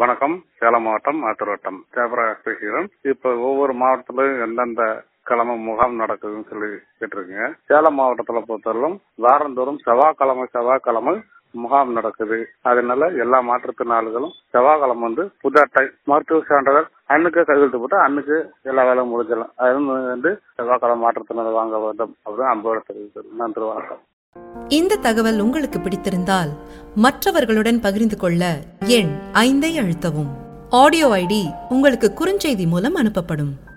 வணக்கம் சேலம் மாவட்டம் ஆத்தூர்வட்டம் ஜெயபிரகாஷ் பேசுகிறேன் இப்ப ஒவ்வொரு மாவட்டத்திலும் எந்தெந்த கிழமை முகாம் நடக்குதுன்னு சொல்லி கேட்டிருக்கீங்க சேலம் மாவட்டத்துல பொறுத்தவரையிலும் வாரந்தோறும் செவ்வாய்க்கிழமை செவ்வாய்க்கிழமை முகாம் நடக்குது அதனால எல்லா மாற்றுத்திறனாளிகளும் செவ்வாய்க்கிழமை வந்து புது அட்டை மருத்துவ சான்றிதழ் அன்னுக்கு கையெழுத்து போட்டு அன்னுக்கு எல்லா வேலையும் முடிஞ்சிடலாம் அது வந்து செவ்வாய்க்கிழமை மாற்றுத்திறனாளி வாங்க வேண்டும் அப்படின்னு அன்போட தெரிவிக்கிறது நன்றி வணக்கம் இந்த தகவல் உங்களுக்கு பிடித்திருந்தால் மற்றவர்களுடன் பகிர்ந்து கொள்ள எண் ஐந்தை அழுத்தவும் ஆடியோ ஐடி உங்களுக்கு குறுஞ்செய்தி மூலம் அனுப்பப்படும்